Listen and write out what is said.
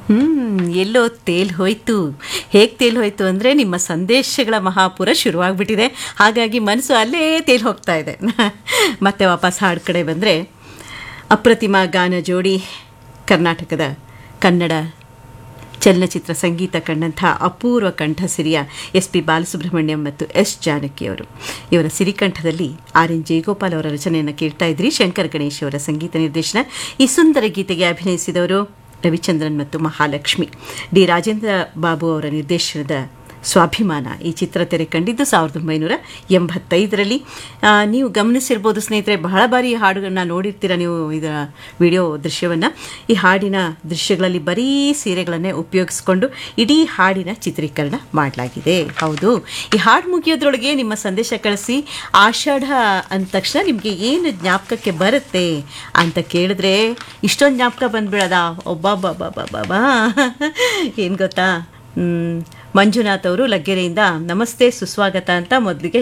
ಹ್ಮ್ ಎಲ್ಲೋ ತೇಲ್ ಹೋಯ್ತು ಹೇಗೆ ತೇಲ್ ಹೋಯ್ತು ಅಂದರೆ ನಿಮ್ಮ ಸಂದೇಶಗಳ ಮಹಾಪುರ ಶುರುವಾಗ್ಬಿಟ್ಟಿದೆ ಹಾಗಾಗಿ ಮನಸ್ಸು ಅಲ್ಲೇ ತೇಲ್ ಹೋಗ್ತಾ ಇದೆ ಮತ್ತೆ ವಾಪಸ್ ಹಾಡು ಕಡೆ ಬಂದರೆ ಅಪ್ರತಿಮ ಗಾನ ಜೋಡಿ ಕರ್ನಾಟಕದ ಕನ್ನಡ ಚಲನಚಿತ್ರ ಸಂಗೀತ ಕಂಡಂಥ ಅಪೂರ್ವ ಕಂಠಸಿರಿಯ ಎಸ್ ಪಿ ಬಾಲಸುಬ್ರಹ್ಮಣ್ಯಂ ಮತ್ತು ಎಸ್ ಜಾನಕಿಯವರು ಇವರ ಸಿರಿಕಂಠದಲ್ಲಿ ಆರ್ ಎನ್ ಜಯಗೋಪಾಲ್ ಅವರ ರಚನೆಯನ್ನು ಕೇಳ್ತಾ ಇದ್ರಿ ಶಂಕರ್ ಗಣೇಶ್ ಅವರ ಸಂಗೀತ ನಿರ್ದೇಶನ ಈ ಸುಂದರ ಗೀತೆಗೆ ಅಭಿನಯಿಸಿದವರು ರವಿಚಂದ್ರನ್ ಮತ್ತು ಮಹಾಲಕ್ಷ್ಮಿ ಡಿ ರಾಜೇಂದ್ರ ಬಾಬು ಅವರ ನಿರ್ದೇಶನದ ಸ್ವಾಭಿಮಾನ ಈ ಚಿತ್ರ ತೆರೆ ಕಂಡಿದ್ದು ಸಾವಿರದ ಒಂಬೈನೂರ ಎಂಬತ್ತೈದರಲ್ಲಿ ಆ, ನೀವು ಗಮನಿಸಿರ್ಬೋದು ಸ್ನೇಹಿತರೆ ಬಹಳ ಬಾರಿ ಈ ಹಾಡುಗಳನ್ನ ನೋಡಿರ್ತೀರ ನೀವು ಇದರ ವಿಡಿಯೋ ದೃಶ್ಯವನ್ನು ಈ ಹಾಡಿನ ದೃಶ್ಯಗಳಲ್ಲಿ ಬರೀ ಸೀರೆಗಳನ್ನೇ ಉಪಯೋಗಿಸ್ಕೊಂಡು ಇಡೀ ಹಾಡಿನ ಚಿತ್ರೀಕರಣ ಮಾಡಲಾಗಿದೆ ಹೌದು ಈ ಹಾಡು ಮುಗಿಯೋದ್ರೊಳಗೆ ನಿಮ್ಮ ಸಂದೇಶ ಕಳಿಸಿ ಆಷಾಢ ಅಂದ ತಕ್ಷಣ ನಿಮಗೆ ಏನು ಜ್ಞಾಪಕಕ್ಕೆ ಬರುತ್ತೆ ಅಂತ ಕೇಳಿದ್ರೆ ಇಷ್ಟೊಂದು ಜ್ಞಾಪಕ ಬಂದ್ಬಿಡದ ಒಬ್ಬ ಏನು ಗೊತ್ತಾ ಮ್, ಮಂಜುನಾಥ್ ಅವರು ಲಗ್ಗೆರೆಯಿಂದ ನಮಸ್ತೆ ಸುಸ್ವಾಗತ ಅಂತ ಮೊದಲಿಗೆ